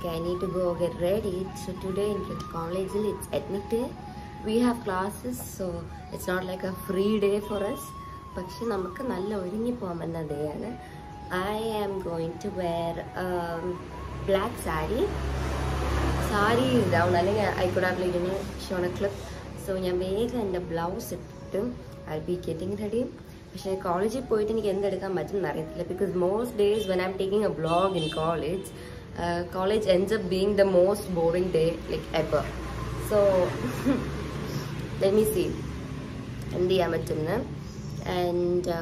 Okay, I need to go get ready. So today in college, it's ethnic day. We have classes, so it's not like a free day for us. പക്ഷെ നമുക്ക് നല്ല ഒരുങ്ങി പോകാമെന്ന day ആണ് I am going to wear black sari sari down അല്ലെങ്കിൽ I could have like shown a clip so ഞാൻ വേഗം എൻ്റെ ബ്ലൗസ് ഇട്ടിട്ട് ഐ ബി ഗെറ്റിംഗ് റെഡി പക്ഷേ കോളേജിൽ പോയിട്ട് എനിക്ക് എന്തെടുക്കാൻ പറ്റുമെന്ന് അറിയത്തില്ല because most days when I'm taking a blog in college college ends up being the most boring day like ever so let me see എന്ത് ചെയ്യാൻ പറ്റുമെന്ന് ആൻഡ്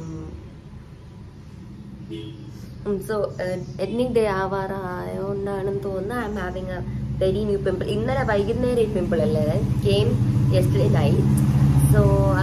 സോ എത്നിക് ഡേ ആവാറായോണ്ടാണെന്ന് തോന്നുന്നു I'm having a very new pimple ഇന്നലെ വൈകുന്നേരം ഈ pimple അല്ലേ came yesterday night so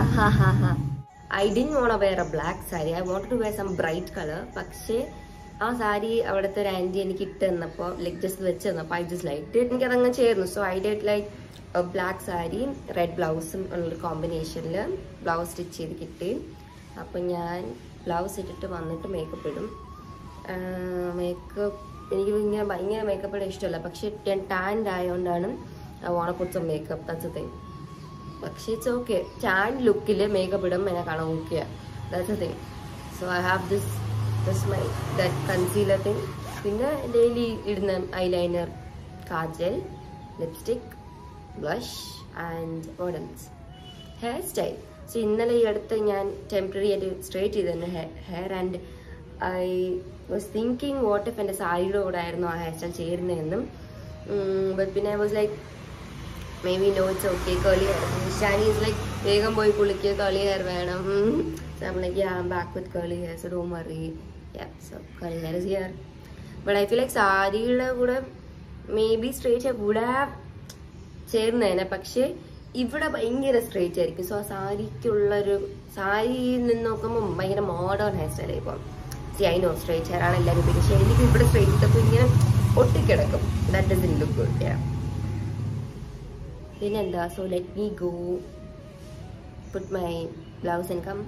I didn't want wear a black sari I want to wear some bright colour പക്ഷേ ആ സാരി അവിടുത്തെ ഒരു ആൻറ്റി എനിക്ക് ഇട്ട് തന്നപ്പോൾ ലൈക്ക് ജസ്റ്റ് വെച്ച് തന്നപ്പോൾ ഐ ജസ്റ്റ് ലൈക്ക് എനിക്ക് അതങ്ങ് ചേർന്നു so I did like black sari red ബ്ലൗസും ഉള്ളൊരു കോമ്പിനേഷനിൽ ബ്ലൗസ് സ്റ്റിച്ച് ചെയ്ത് കിട്ടി അപ്പം ഞാൻ ബ്ലൗസ് ഇട്ടിട്ട് വന്നിട്ട് മേക്കപ്പ് ഇടും മേക്കപ്പ് എനിക്ക് ഇങ്ങനെ ഭയങ്കര മേക്കപ്പ് ഇടാൻ ഇഷ്ടമല്ല പക്ഷെ ഞാൻ ടാൻഡ് ആയതുകൊണ്ടാണ് ഓണപ്പുറത്തും മേക്കപ്പ് ദാറ്റ്സ് തിങ് പക്ഷെ ഇറ്റ്സ് ഓക്കെ ടാൻഡ് ലുക്കിൽ മേക്കപ്പ് ഇടും എന്നെ കാണാൻ okay that's a thing so I have this this my that concealer thing പിന്നെ ഡെയിലി ഇടുന്ന eyeliner kajal lipstick blush and ഓഡൻസ് ഹെയർ സ്റ്റൈൽ സോ ഇന്നലെ ഈ അടുത്ത് ഞാൻ ടെമ്പററി ആയിട്ട് സ്ട്രേറ്റ് ചെയ്തിരുന്നു hair and I was thinking what if എൻ്റെ സാരിയുടെ കൂടെ ആയിരുന്നു ആ ഹെയർ സ്റ്റൈൽ ചേരുന്നതെന്നും ബട്ട് പിന്നെ I was like may maybe no it's okay curly hair ഷാനി ഇസ് ലൈക്ക് വേഗം പോയി കുളിക്കുക കേളി ഹെയർ വേണം like yeah back with curly hair so ഡോ worry so curly hair is here but I feel like സാരിയുടെ കൂടെ may be straight കൂടെ ചേർന്നേനെ പക്ഷേ ഇവിടെ ഭയങ്കര സ്ട്രേറ്റ് ആയിരിക്കും സോ ആ സാരിക്കുള്ളൊരു സാരിയിൽ നിന്ന് നോക്കുമ്പോൾ ഭയങ്കര മോഡേൺ ഹെയർ സ്റ്റൈൽ ആയിപ്പോൾ see I know straight hair ആണ് എല്ലാവരും പിന്നെ പക്ഷേ എനിക്ക് ഇവിടെ സ്ട്രേറ്റ് ഇട്ടപ്പോൾ ഇങ്ങനെ ഒട്ടിക്കിടക്കും that doesn't look good പിന്നെന്താ so let me go put my blouse and come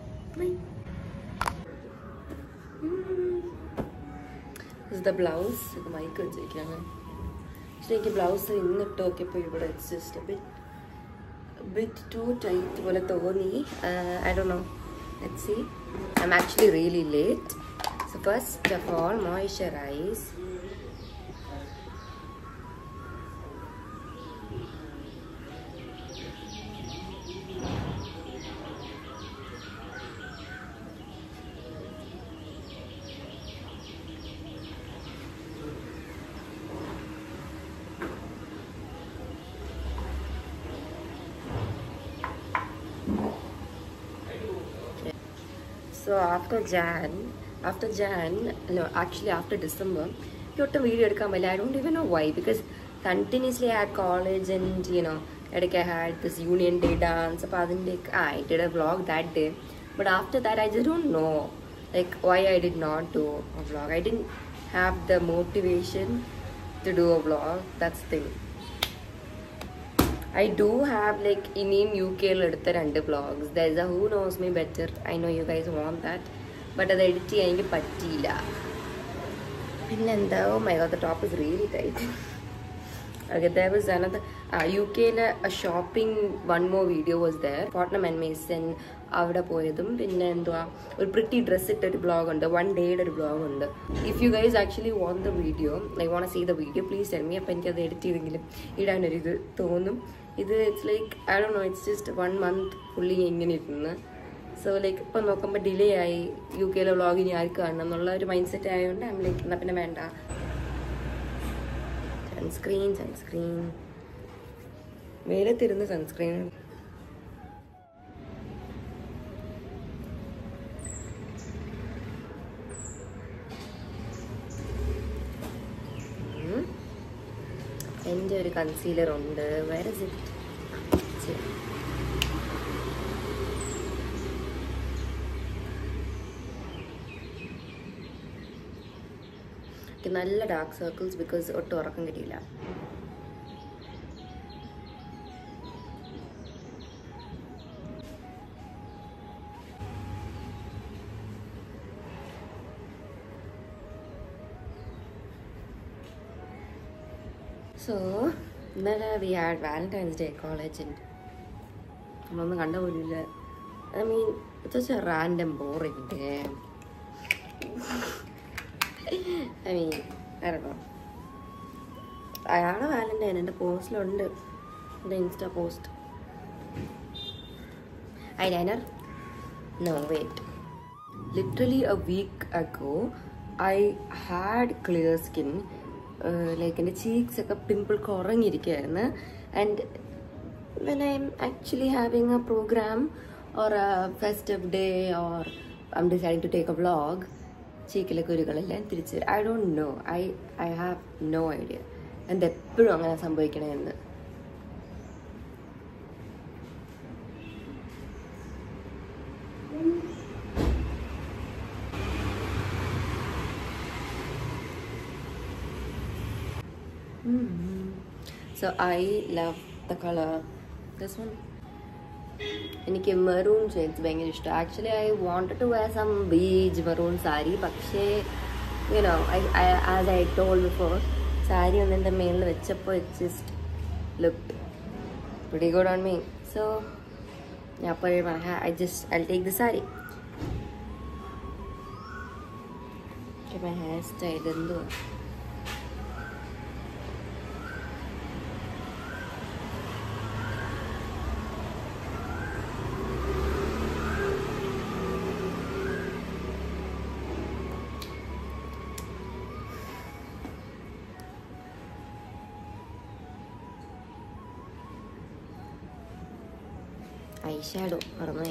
the blouse ഇത് മൈക്ക് വെച്ചിരിക്കുകയാണ് പക്ഷെ എനിക്ക് ബ്ലൗസ് ഇന്നിട്ട് നോക്കിയപ്പോൾ ഇവിടെ it's just bit bit too tight പോലെ തോന്നി ഐ ഡോ know let see I'm actually really late so first of all moisturise So after Jan, after Jan, no, actually after December, ഒട്ടും വീഡിയോ എടുക്കാൻ പറ്റില്ല I don't even know why because continuously at college and you know ഇടയ്ക്ക് had this union day dance അപ്പോൾ അതിൻ്റെ I did a vlog that day but after that I just don't know like why I did not do a vlog I didn't have the motivation to do a vlog that's thing I do have like ഇനിയും യു കെയിൽ എടുത്ത രണ്ട് vlogs there is A who knows me better I know you guys want that but അത് edit ചെയ്യാൻ എനിക്ക് പറ്റിയില്ല പിന്നെന്താ oh my god the top is really tight okay there was another യു കെയിലെ shopping one more video was there Fortnum and Mason അവിടെ പോയതും പിന്നെ എന്തുവാ ഒരു പ്രിറ്റി ഡ്രസ് ഇട്ടൊരു ബ്ലോഗ് ഉണ്ട് വൺ ഡേയുടെ ഒരു ബ്ലോഗ് ഉണ്ട് if you guys actually want the video like want see the video please tell me അപ്പോൾ എനിക്കത് എഡിറ്റ് ചെയ്തെങ്കിലും ഇടാനൊരു ഇത് തോന്നും ഇത് ഇറ്റ്സ് ലൈക്ക് ഐ ഡോ know it's just one month fully ഇങ്ങനെ ഇരുന്ന് സോ ലൈക്ക് ഇപ്പം നോക്കുമ്പോൾ ഡിലേ ആയി യു കെയിലെ വ്ളോഗ് ഇനി ആർക്ക് കാണണം എന്നുള്ള ഒരു മൈൻഡ് സെറ്റ് ആയതുകൊണ്ട് ഐം ലൈക്ക് എന്നാൽ പിന്നെ വേണ്ട സൺസ്ക്രീൻ സൺസ്ക്രീൻ വെയിലത്തിരുന്ന് സൺസ്ക്രീൻ എൻ്റെ ഒരു കൺസീലർ ഉണ്ട് വേറെ ഇറ്റ് നല്ല ഡാർക്ക് സർക്കിൾസ് ബിക്കോസ് ഒട്ടും ഉറക്കം കിട്ടിയില്ല സോ ഇന്നലെ വി ഹാഡ് വാലന്റൈൻസ് ഡേ കോളേജിൽ നമ്മളൊന്നും കണ്ട പോലില്ല I mean it's a random boring day I mean ഇറങ്ങോ അയാളെ വാലന്റൈൻ എൻ്റെ പോസ്റ്റിലുണ്ട് എൻ്റെ Insta post eyeliner no wait literally a week ago i had clear skin like എൻ്റെ ചീക്സ് ഒക്കെ പിമ്പിൾ കുറഞ്ഞിരിക്കുകയായിരുന്നു and when I'm actually having a programme or a festive day or I'm deciding to take a vlog ചീക്കിലെ കുരുകളെല്ലാം തിരിച്ചു വരും I don't know I I have no idea എന്തെപ്പോഴും അങ്ങനെ സംഭവിക്കണമെന്ന് So I love the color. This one. എനിക്ക് maroon shades ഭയങ്കര ഇഷ്ടം actually I wanted to wear some beach maroon sari പക്ഷേ you know I as I told before sari ഒന്ന് എൻ്റെ മേളിൽ വെച്ചപ്പോൾ it just look pretty good on me so ഞാൻ അപ്പോൾ I just I take the sari my hair style എന്തുവാ ഐഷാഡോ മറന്നുപോയി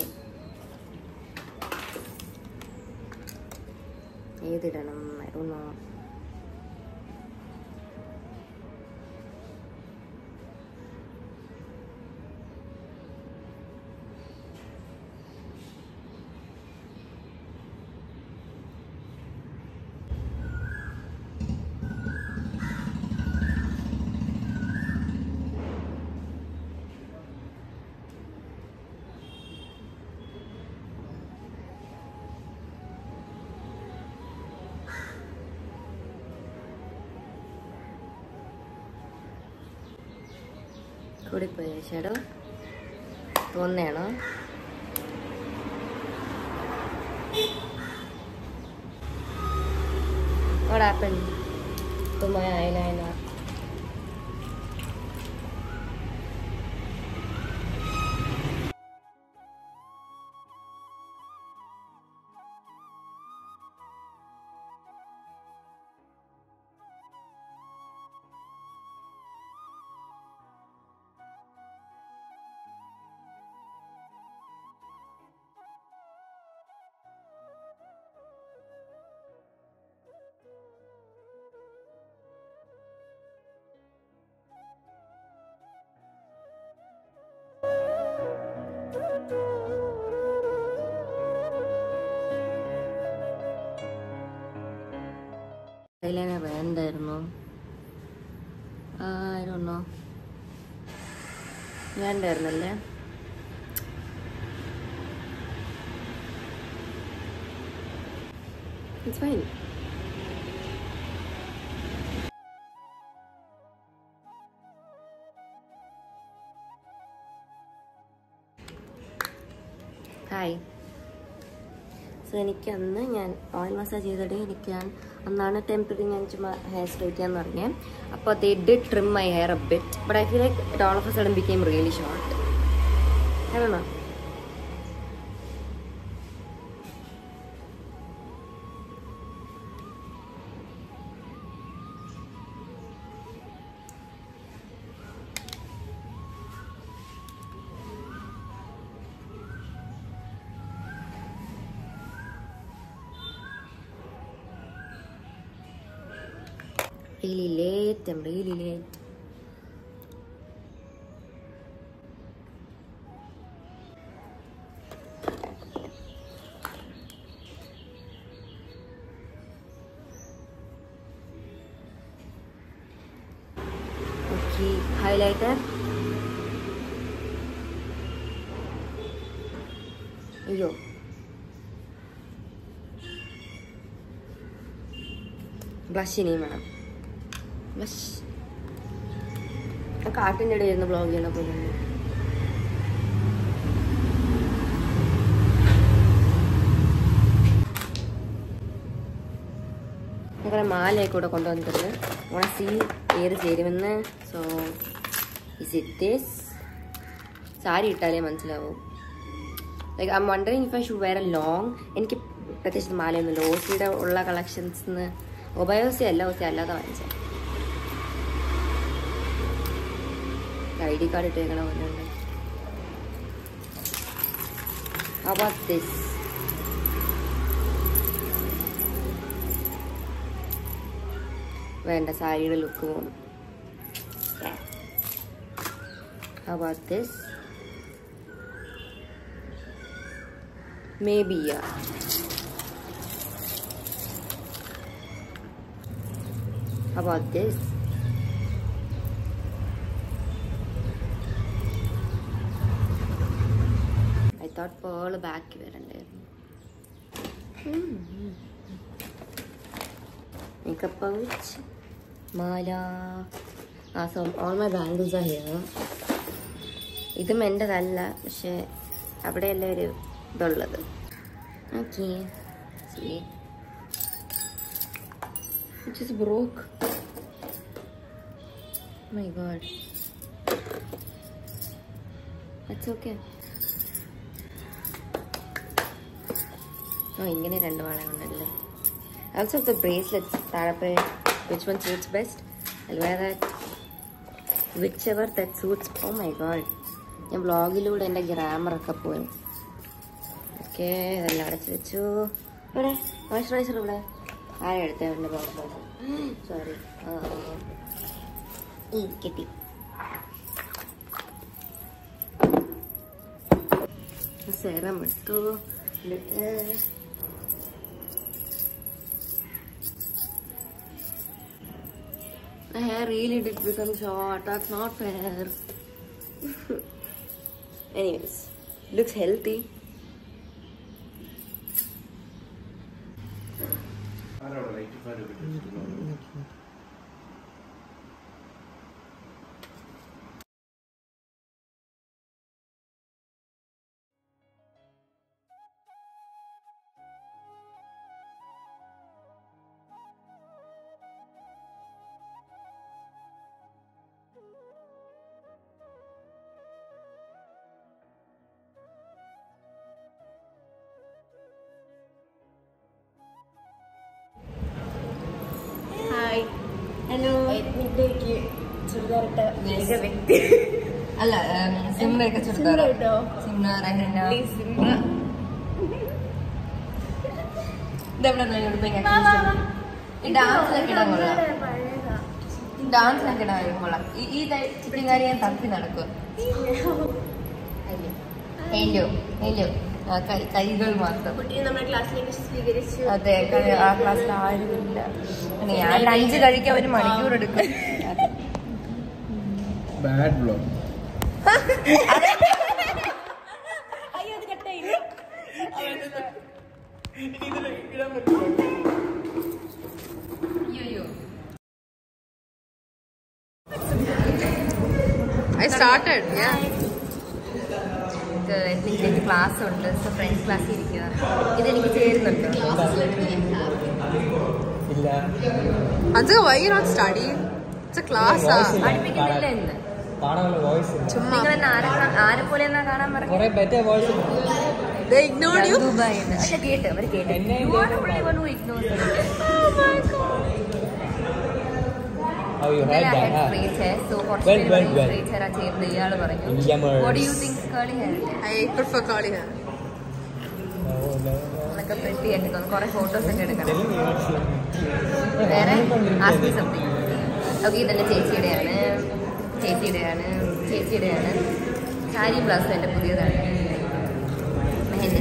ഏതിടണം മരുന്നോ കൂടിപ്പോയി ഐഷാഡോ തോന്നയാണോ What happened to my eyeliner? eyeliner വേണ്ടായിരുന്നു ആയിരുന്നോ വേണ്ടായിരുന്നല്ലേ It's fine. ഹായ് സോ എനിക്ക് അന്ന് ഞാൻ ഓയിൽ മസാജ് ചെയ്തിട്ട് എനിക്ക് ഞാൻ അന്നാണ് ടെമ്പററി ഞാൻ ചുമ്മാ ഹെയർ സ്ട്രൈറ്റ് ചെയ്യാന്ന് പറഞ്ഞേ അപ്പോൾ they did trim my hair a bit but I feel like it all of a sudden became really short ആണോ really late. I'm really late. Okay, highlighter. അയ്യോ ബ്ലഷ് ഇനിയും വേണം ബ്ലഷ് കാട്ടിൻ്റെ ഇടയിൽ ഇരുന്ന് ബ്ലോഗ് ചെയ്യണ പോലെ ഉണ്ട് ഞങ്ങളെ മാലയൊക്കെ ഇവിടെ കൊണ്ടുവന്നിട്ടുണ്ട് നമ്മളെ സീ ഏത് ചേരുമെന്ന് so is it this sari ഇട്ടാലേ മനസ്സിലാവും like I wondering if I should wear a long എനിക്ക് പ്രത്യേകിച്ച് മാലയൊന്നുമില്ല ഓസിയുടെ ഉള്ള കളക്ഷൻസ് ഒബയോസി അല്ല ഓസി അല്ലാതെ വാങ്ങിച്ചത് ഐ ഡി കാർഡ് ഇട്ടേക്കണ പോലെ ഉണ്ട് അബൌട്ട് ദിസ് വേണ്ട സാരിയുടെ ലുക്ക് പോകുന്നു about this Maybe, yeah. How about this? I thought pearl back വരണ്ടായിരുന്നു മേക്കപ്പ് പൗച്ച് മാല ah so all my bangles are here ഇതും എൻ്റെതല്ല പക്ഷെ അവിടെയല്ലേ ഒരു ഇതുള്ളത് okay It just broke. My god. That's okay. ഓ ഇങ്ങനെ രണ്ട് വള ഉണ്ടല്ലേ ആൾസോ ദ ബ്രേസ്ലെറ്റ്സ് താഴെ which one suits best all where that whichever that suits oh my god ഞാൻ വ്ളോഗിലൂടെ എൻ്റെ ഗ്രാമറൊക്കെ പോയി ഓക്കെ ഇതെല്ലാം അടച്ച് വെച്ചു ഇവിടെ മോയ്സ്ചറൈസർ ഇവിടെ ആരെ എടുത്തേ എൻ്റെ ബോക്സ് സോറി ഈ കിട്ടി സെറം എടുത്തു എന്നിട്ട് My hair really did become short. That's not fair. Anyways, looks healthy. Hi hello എത്നിക്കിലേക്ക് ചുരിദാറിട്ട ഏക വ്യക്തി അല്ല സിംറയൊക്കെ ചുരിദാർ കേട്ടോ സിംറ രഹന സിംറ ഇതെവിടെ ഈ ഡാൻസിനൊക്കെ ഇടാൻ കൊള്ളാം ഡാൻസിനൊക്കെ ഇടാൻ കൊള്ളാം ഈ ഈ ചിപ്പിടിങ്ങാരി ഞാൻ തപ്പി നടക്കും എല്ലോ എല്ലോ ആ കൈ കൈകൾ മാത്രം കുട്ടിയെ നമ്മുടെ ക്ലാസ്സിലേക്ക് സ്വീകരിച്ചു അതെ ക- ആ ക്ലാസ്സിൽ ആരുമില്ല പിന്നെ ഞാൻ ലഞ്ച് കഴിക്കാൻ ഒരു മണിക്കൂർ എടുക്കും ബാഡ് ബ്ലോഗ് അയ്യോ അത് കട്ടായി അയ്യോ I started, yeah. എനിക്ക് ക്ലാസ് ഉണ്ട് സോ ഫ്രണ്ട്സ് ക്ലാസ്സിൽ ഇരിക്കുക ഇതെനിക്ക് ചേരുന്നുണ്ട് ഇല്ല Anzu, why you not studying? It's a class. ah. പഠിപ്പിക്കുന്നില്ല എന്ന് പാടാനുള്ള വോയിസ് ചുമ്മാ. നിങ്ങൾ എന്നെ ആരെ കാ- ആരെ പോലെ എന്നാ കാണാൻ പറഞ്ഞു കുറെ better voice They ignored you. Dubai പക്ഷെ കേട്ട് അവർ കേട്ട് എന്നെ You are the only one who ignores it. How you ഇന്നലെ had I had that straight hair, so കുറച്ച് Well, പേര് well, പറഞ്ഞു well. straight hair ആ ചെയ്യുന്നത് ഇയാള് പറഞ്ഞു Yammers. What do you think curly hair? I prefer curly hair. എന്നൊക്കെ pretty ആക്കി തോന്നുന്നു കുറെ ഫോട്ടോസ് ഒക്കെ എടുക്കണം വേറെ ആസ്മി സംതിങ് ഓക്കെ ഇതെന്റെ ചേച്ചിയുടെയാണ് ചേച്ചിയുടെയാണ് ചേച്ചിയുടെയാണ് സാരി ബ്ലൗസ് എൻ്റെ പുതിയതാണ് മെഹന്തി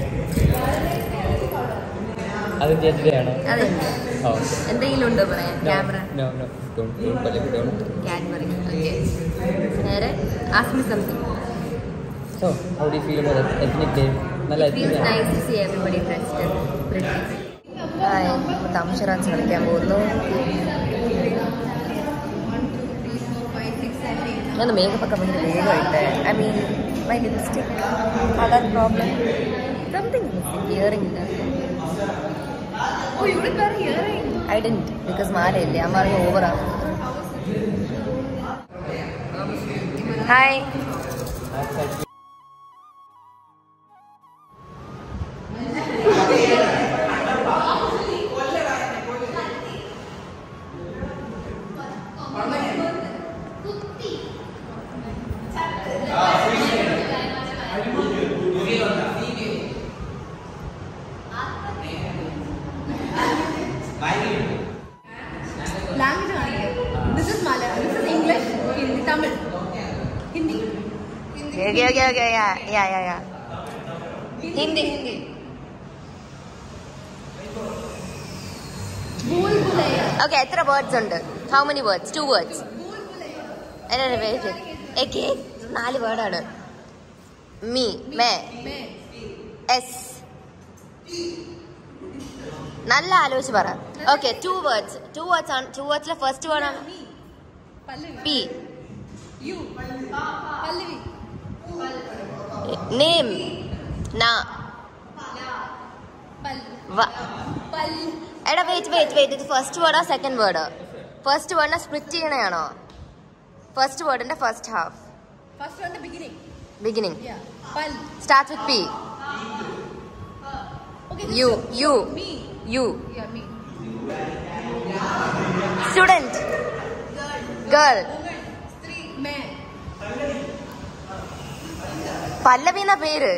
അതും ചേച്ചിയുടെയാണോ അതെ ഓ എന്തെങ്കിലും ഉണ്ടോ പറയാൻ camera no no don't don't പല്ലി ഡോണ്ട് ക്യാഡ്ബറി ഓക്കെ നേരെ ask me something so how do feel about ethnic day നല്ല It feels ethnic nice to see everybody dressed up pretty. Hi dumb charades കളിക്കാൻ പോകുന്നു ഞാൻ മേക്കപ്പ് ഒക്കെ ഭയങ്കര വേഗമായിട്ട് ഐ മീൻ മൈ ലിപ്സ്റ്റിക് അതാ പ്രോബ്ലം സംതിങ് ഇയറിംഗ് ഇല്ല ഐ ഡെന്റ് ബിക്കോസ് മാലയില്ലേ അമ്മ പറയും ഓവറാണ് ഹായ് ലാംഗ്വേജ് കാണിക്കാം this is Malayalam this is English Hindi Tamil Hindi Okay, okay, okay, yeah, yeah, yeah, yeah. Hindi Hindi Bhool Bhulaiyaa okay എത്ര വേർഡ്സ് ഉണ്ട് how many words two words okay നാല് വേർഡാണ് മീ മേ മേ എസ് നല്ല ആലോചിച്ച് പറ okay two words two words ആണ് ടു വേർഡ്സിലെ ഫസ്റ്റ് വേർഡ് ആണ് me Pallavi P U Pallavi name നാ പൽ വ- പൽ എടാ വെയിറ്റ് വെയിറ്റ് വെയിറ്റ് ഇത് ഫസ്റ്റ് വേർഡാ സെക്കൻഡ് വേർഡ് ഫസ്റ്റ് വേർഡിനെ സ്പ്ലിറ്റ് ചെയ്യണയാണോ ഫസ്റ്റ് വേർഡിന്റെ first half first one beginning beginning yeah പൽ start with P okay U U me U yeah me student girl സ്ത്രീ മേ പല്ലവി എന്ന പേര്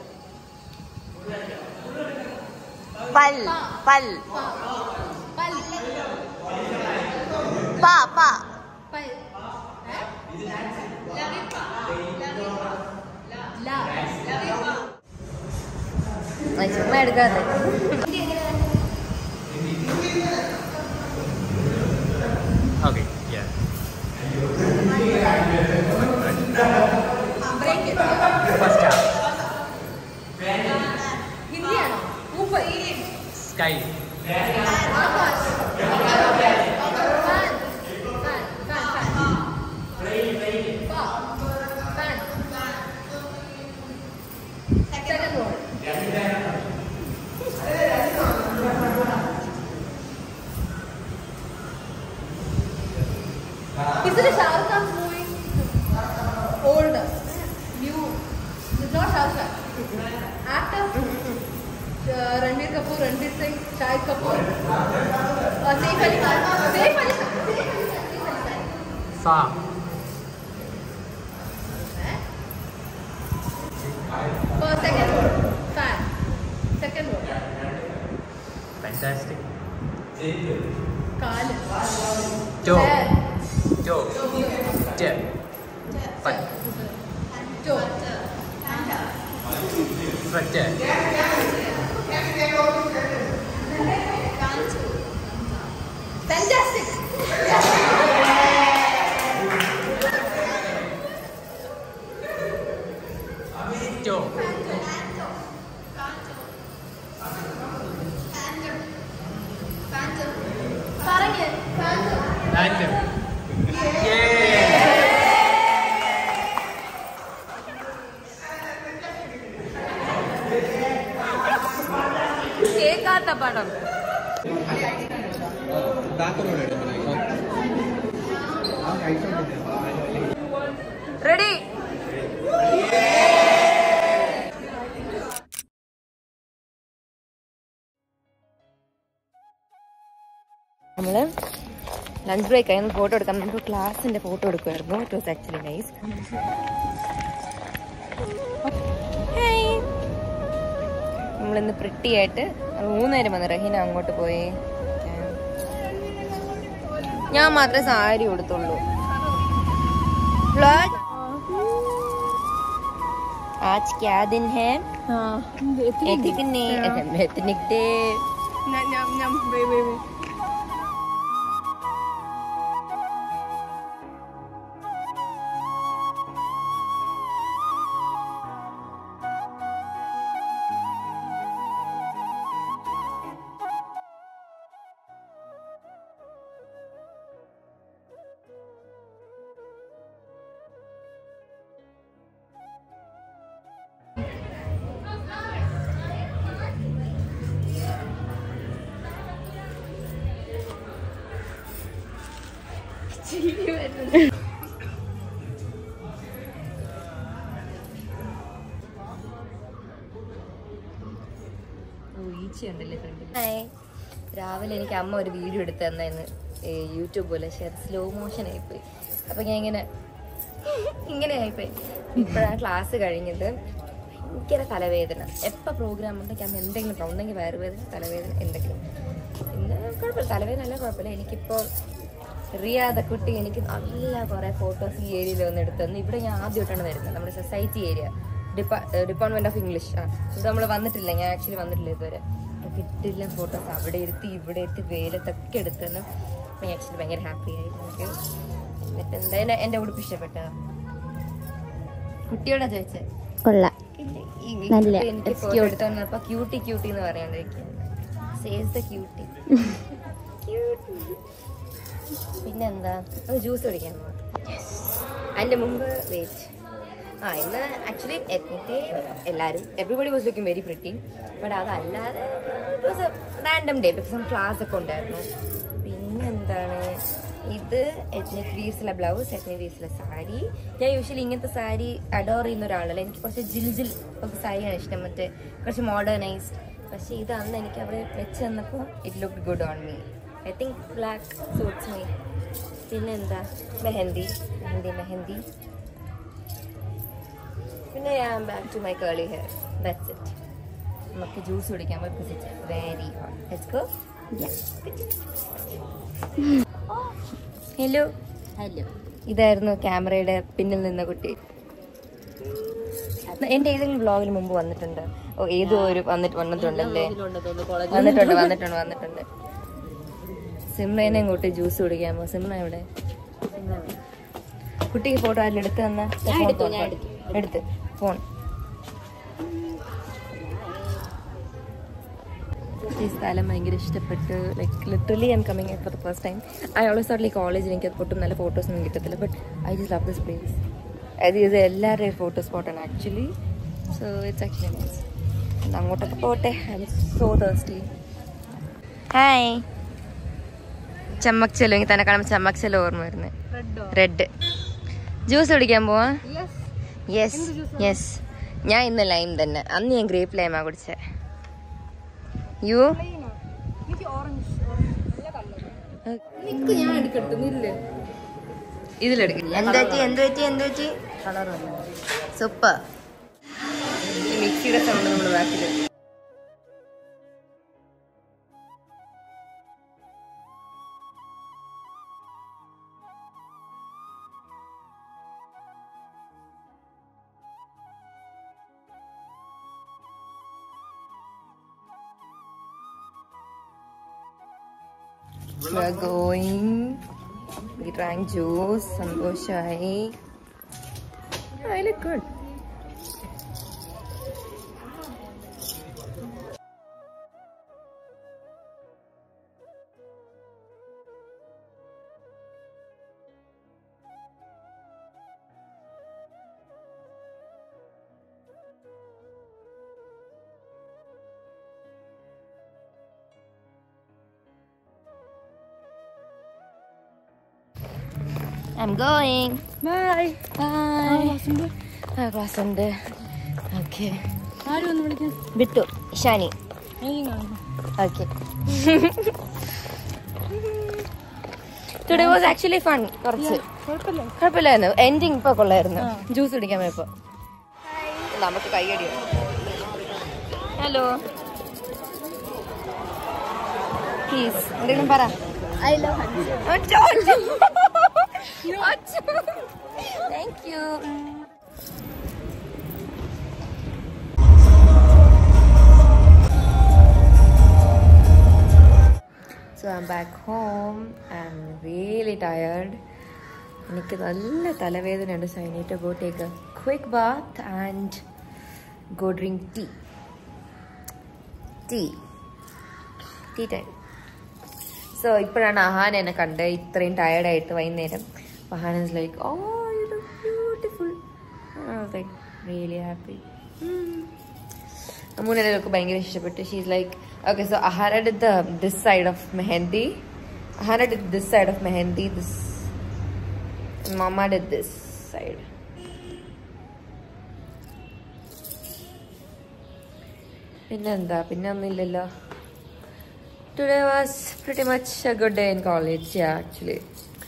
പൽ പൽ പൽ പ പ പൽ ഏ? ല ചുമ്മാ എടുക്കാതെ Okay, yeah. Break First half. ഹിന്ദിയാണോ ഊപ്പർ Sky. ആകാശ് ഫാൻ ഫാൻ ഫാൻ ഫാൻ പാ fan second word Is it a Shah Rukh Khan movie? Old, new, it's not Shah Rukh Khan. Actor? Uh, Ranbir Kapoor, Ranbir Singh, Shahid Kapoor, uh, Saif Ali Khan. Saif Ali Khan. Saif Ali Khan. Saif Ali Khan. Sa. Uh, second word. Fan. Second word. Fantastic. Kal. Toe. Hair. Toe. Tip. Foot. Toe. Foot. Fantastic. Toe. പറഞ്ഞ്. Phantom. Random. Yeah. കേൾക്കാത്ത പടം ready നമ്മള് lunch break ആയിരുന്നു photo എടുക്കാം നമുക്ക് ക്ലാസ്സിന്റെ photo എടുക്കുമായിരുന്നു it was actually nice നമ്മളിന്ന് പ്രിട്ടി ആയിട്ട് മൂന്നേരം വന്ന് റഹീന അങ്ങോട്ട് പോയി ഞാൻ മാത്രമേ സാരി കൊടുത്തുള്ളൂ Blood. आज क्या दिन है एथिक ने ethnic day Nyam, nyam, nyam. Wait, wait, wait. Hi രാവിലെ എനിക്ക് അമ്മ ഒരു വീഡിയോ എടുത്ത് തന്നായിരുന്നു യൂട്യൂബ് പോലെ പക്ഷെ അത് സ്ലോ മോഷൻ ആയിപ്പോയി അപ്പൊ ഞാൻ ഇങ്ങനെ ഇങ്ങനെ ആയിപ്പോയി ഇപ്പോഴാണ് ക്ലാസ് കഴിഞ്ഞത് ഭയങ്കര തലവേദന എപ്പോൾ പ്രോഗ്രാം ഉണ്ടെങ്കിൽ അമ്മ എന്തെങ്കിലും problem, ഒന്നെങ്കിൽ വയറുവേദന തലവേദന എന്തെങ്കിലും പിന്നെ കുഴപ്പമില്ല തലവേദന അല്ല കുഴപ്പമില്ല എനിക്കിപ്പോൾ റിയാദ കുട്ടി എനിക്ക് നല്ല കുറേ ഫോട്ടോസ് ഈ ഏരിയയിൽ വന്ന് എടുത്തു തന്നു ഇവിടെ ഞാൻ ആദ്യമായിട്ടാണ് വരുന്നത് നമ്മുടെ സൊസൈറ്റി ഏരിയ ഡിപ്പാ ഡിപ്പാർട്ട്മെന്റ് ഓഫ് ഇംഗ്ലീഷ് ആ ഇത് നമ്മൾ വന്നിട്ടില്ല ഞാൻ ആക്ച്വലി വന്നിട്ടില്ല ഇതുവരെ അപ്പൊ കിട്ടില്ല ഫോട്ടോസ് അവിടെ ഇരുത്തി ഇവിടെ എത്തി വെയിലത്തൊക്കെ എടുത്തെന്ന് ഞാൻ ആക്ച്വലി ഭയങ്കര ഹാപ്പി ആയി എനിക്ക് എന്നിട്ട് എന്തായാലും എൻ്റെ ഉടുപ്പ് ഇഷ്ടപ്പെട്ട കുട്ടിയോടാ ചോദിച്ചേ കൊള്ളാം ഈ നല്ല. കുട്ടി എനിക്ക് It's ഫോട്ടോ cute. എടുത്ത് തന്നപ്പോ ക്യൂട്ടി ക്യൂട്ടി എന്ന് പറയാണ്ടിരിക്കും സേസ് ദ ക്യൂട്ടി പിന്നെന്താ അത് ജ്യൂസ് കുടിക്കാൻ പോവാം അതിന്റെ മുമ്പ് വെയിറ്റ് ആ ഇന്ന് ആക്ച്വലി എത്നിക്ക് എല്ലാവരും everybody was looking very pretty but അതല്ലാതെ it was a random day because class ഒക്കെ ഉണ്ടായിരുന്നു പിന്നെന്താണ് ഇത് എത്നിക് വീസിലെ ബ്ലൗസ് എത്നിക് വീസിലെ സാരി ഞാൻ യൂഷ്വലി ഇങ്ങനത്തെ സാരി അഡോർ ചെയ്യുന്ന ഒരാളല്ല എനിക്ക് കുറച്ച് ജിൽ ജിൽ ഒക്കെ സാരിയാണ് ഇഷ്ടം മറ്റേ കുറച്ച് മോഡേണൈസ്ഡ് പക്ഷേ ഇത് അന്ന് എനിക്ക് അവിടെ വെച്ച് തന്നപ്പോൾ it look good on me I think black suits me പിന്നെന്താ മെഹന്തി മെഹന്തി മെഹന്തി പിന്നെ ഞാൻ back to my curly hair that's it നമുക്ക് ജ്യൂസ് കുടിക്കാൻ because it's very hot let's go hello hello ഇതായിരുന്നു ക്യാമറയുടെ പിന്നിൽ നിന്ന കുട്ടി എന്റെ ഏതെങ്കിലും വ്ളോഗിന് മുമ്പ് വന്നിട്ടുണ്ട് ഓ ഏതോ ഒരു വന്നിട്ട് വന്നിട്ടുണ്ടല്ലേ വന്നിട്ടുണ്ട് വന്നിട്ടുണ്ട് വന്നിട്ടുണ്ട് സിംറേനെയും കൂട്ടി ജ്യൂസ് കുടിക്കാമോ സിംറ എവിടെ കുട്ടിക്ക് ഫോട്ടോ ആരും എടുത്ത് തന്ന എടുത്ത് ഫോൺ ഈ സ്ഥലം ഭയങ്കര ഇഷ്ടപ്പെട്ട് like literally I am coming for the first time I always thought like കോളേജിൽ എനിക്ക് ഒട്ടും നല്ല ഫോട്ടോസ് ഒന്നും കിട്ടത്തില്ല but I just love this place അത് ഇത് എല്ലാവരുടെയും ഫോട്ടോ സ്പോട്ടാണ് actually so it's actually nice അങ്ങോട്ടൊക്കെ പോട്ടെ ഐ എം സോ തേഴ്സ്റ്റി ഹായ് ചമ്മക്ചലോ എനിക്ക് തന്നെ കാണുമ്പോൾ ചമ്മക്ചലോ ഓർമ്മ വരുന്നത് റെഡ് ജ്യൂസ് കുടിക്കാൻ പോവാ യെസ് യെസ് ഞാൻ ഇന്ന് ലൈം തന്നെ അന്ന് ഞാൻ ഗ്രേപ്പ് ലൈമാ കുടിച്ചേ യു ഞാൻ എടുക്കട്ടെ നില്ലേ ഇതിലെടുക്കില്ല എന്ത് പറ്റി എന്ത് പറ്റി എന്ത് പറ്റി സൂപ്പർ മിക്സിയുടെ സൗണ്ട് നമ്മുടെ ബാക്കിൽ We're going. We drank juice, sambosai. I look good. I'm going. Bye. Bye. ആ ക്ലാസ് ഉണ്ട് ഓക്കെ ആരും ഒന്ന് വിളിക്കാൻ വിട്ടു Shani okay today was actually fun കുറച്ച് കുഴപ്പമില്ല കുഴപ്പമില്ലായിരുന്നു എൻഡിങ് ഇപ്പൊ കൊള്ളായിരുന്നു ജ്യൂസ് കുടിക്കാൻ പോയപ്പോ നമുക്ക് കൈയടി ഹലോ പ്ലീസ് എന്തെങ്കിലും പറ I love thank you So I'm back home. I'm really tired. എനിക്ക് നല്ല തലവേദനയുണ്ട് so I need to go take a quick bath and go drink tea tea tea time so ഇപ്പോഴാണ് അഹാൻ എന്നെ കണ്ട് ഇത്രയും ടയർഡായിട്ട് വൈകുന്നേരം Ahan is like oh you look beautiful like really happy അമ്മൂനെ ഒക്കെ ഭയങ്കര ഇഷ്ടപ്പെട്ടു she's like okay so Ahana did the this side of mehndi Ahana did this side of mehndi this Mama did this side. പിന്നെന്താ പിന്നെ ഒന്നുമില്ലല്ലോ today was pretty much a good day in college actually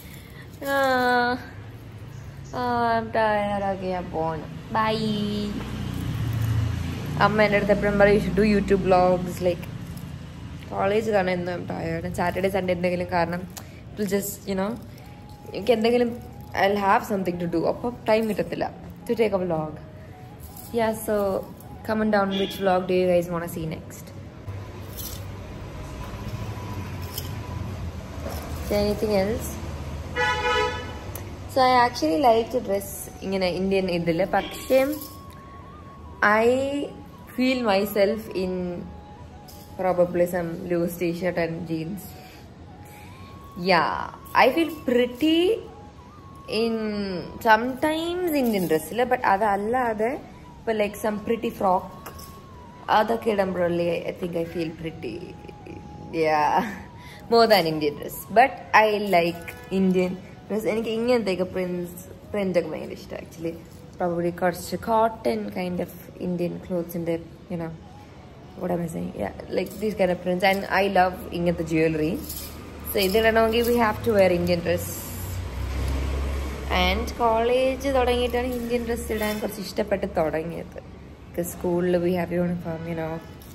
ടയറാക്കി ഞാൻ പോണം ബൈ അമ്മ എൻ്റെ അടുത്ത് എപ്പോഴും പറയും should do YouTube vlogs like college കാരണം എന്നും ടയേർഡ് സാറ്റർഡേ സൺഡേ എന്തെങ്കിലും കാരണം ഇറ്റ് ജസ്റ്റ് യുനോ എനിക്ക് എന്തെങ്കിലും I have something to do അപ്പം ടൈം കിട്ടത്തില്ല to take a vlog yeah so comment down which vlog do you guys want see next anything else so I actually like to dress ഇങ്ങനെ Indian ഇതിൽ പക്ഷേ I feel myself in probably some loose t-shirt and jeans. Yeah, I feel pretty in sometimes Indian dress, but അതല്ലാതെ ഇപ്പൊ like some pretty frock അതൊക്കെ ഇടുമ്പോഴല്ലേ I think I feel pretty more than Indian dress but I like Indian dress എനിക്ക് ഇങ്ങനത്തെയൊക്കെ prince print ഒക്കെ ഭയങ്കര ഇഷ്ടം actually probably കുറച്ച് കോട്ടൺ കൈൻഡ് ഓഫ് ഇന്ത്യൻ ക്ലോത്ത്സിന്റെ you know what am I saying? Yeah, like these kind of prints. And I love ഇങ്ങനത്തെ jewelry. So ഇതിടണമെങ്കിൽ we have to wear Indian dress. And college തുടങ്ങിയിട്ടാണ് Indian dress ഇടാൻ കുറച്ച് ഇഷ്ടപ്പെട്ട് തുടങ്ങിയത് സ്കൂളിൽ വി ഹാവ് യൂണിഫോം യുനോ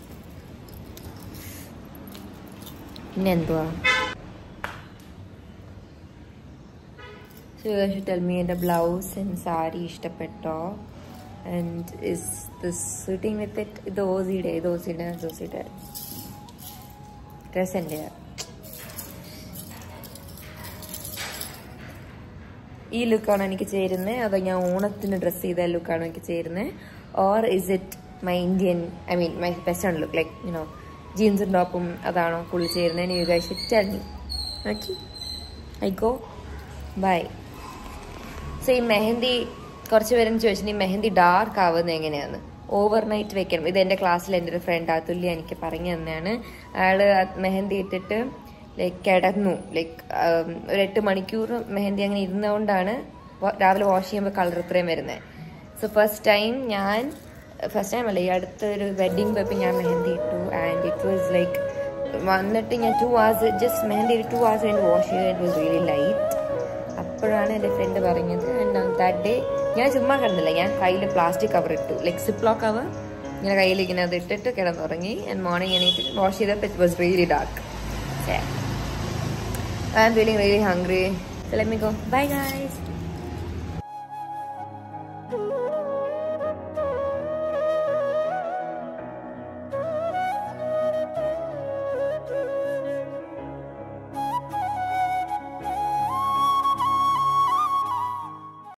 പിന്നെ എന്തുവാ ടെൽ മീ എൻ്റെ ബ്ലൗസ് ആൻഡ് സാരി ഇഷ്ടപ്പെട്ടോ and is this suiting with it ഇത് ഓസിയുടെ ഇത് ഓസിയുടെ ഓസിയുടെ ഡ്രസ് എൻ്റെ ഈ ലുക്കാണോ എനിക്ക് ചേരുന്നത് അതോ ഞാൻ ഓണത്തിന് ഡ്രസ്സ് ചെയ്ത ലുക്കാണോ എനിക്ക് ചേരുന്നത് or is it my Indian I mean my western look like you know ജീൻസും ടോപ്പും അതാണോ ഫുൾ ചേരുന്നത് you guys should tell me okay I go bye so ഈ മെഹന്തി കുറച്ച് പേരും ചോദിച്ചു ഈ മെഹന്തി ഡാർക്ക് ആവുന്നത് എങ്ങനെയാണ് ഓവർ നൈറ്റ് വെക്കണം ഇത് എൻ്റെ ക്ലാസ്സിൽ എൻ്റെ ഒരു ഫ്രണ്ട് അതുല്യ എനിക്ക് പറഞ്ഞു തന്നെയാണ് അയാള് മെഹന്തി ഇട്ടിട്ട് ലൈക്ക് കിടന്നു ലൈക്ക് ഒരു എട്ട് മണിക്കൂർ മെഹന്തി അങ്ങനെ ഇരുന്നുകൊണ്ടാണ് വ- രാവിലെ വാഷ് ചെയ്യുമ്പോൾ കളർ ഇത്രയും വരുന്നത് സോ ഫസ്റ്റ് ടൈം ഞാൻ ഫസ്റ്റ് ടൈം അല്ല ഈ അടുത്തൊരു വെഡിങ് പോയപ്പോൾ ഞാൻ മെഹന്തി ഇട്ടു ആൻഡ് ഇറ്റ് വാസ് ലൈക്ക് വന്നിട്ട് ഞാൻ two hours just mehndi two hours കഴിഞ്ഞ് വാഷ് ചെയ്ത് ഇറ്റ് വാസ് റിയലി ലൈറ്റ് അപ്പോഴാണ് എൻ്റെ ഫ്രണ്ട് പറഞ്ഞത് ആൻഡ് ദാറ്റ് ഡേ ഞാൻ ചുമ്മാ കിടന്നില്ല ഞാൻ കയ്യിൽ പ്ലാസ്റ്റിക് കവർ ഇട്ടു ലൈക്ക് സിപ്ലോ കവർ ഇങ്ങനെ കയ്യിൽ ഇങ്ങനെ അത് ഇട്ടിട്ട് കിടന്നുറങ്ങി ആൻഡ് മോർണിംഗ് എണീറ്റ് വാഷ് ചെയ്തപ്പോൾ it was really dark I am feeling really hungry let me go bye guys